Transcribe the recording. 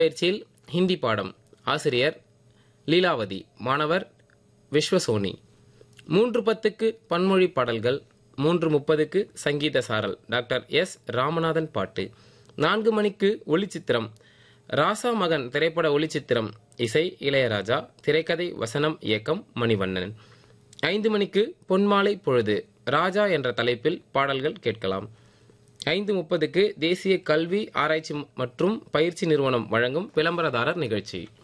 பயிற்சியில் ஹிந்தி பாடம் ஆசிரியர் லீலாவதி மாணவர் விஸ்வசோனி மூன்று பத்துக்கு பன்மொழி பாடல்கள் மூன்று முப்பதுக்கு சங்கீத சாரல் டாக்டர் எஸ் ராமநாதன் பாட்டு நான்கு மணிக்கு ஒளிச்சித்திரம் ராசா மகன் திரைப்பட ஒளிச்சித்திரம் இசை இளையராஜா திரைக்கதை வசனம் இயக்கம் மணிவண்ணன் ஐந்து மணிக்கு பொன்மாலை பொழுது ராஜா என்ற தலைப்பில் பாடல்கள் கேட்கலாம் ஐந்து முப்பதுக்கு தேசிய கல்வி ஆராய்ச்சி மற்றும் பயிற்சி நிறுவனம் வழங்கும் விளம்பரதாரர் நிகழ்ச்சி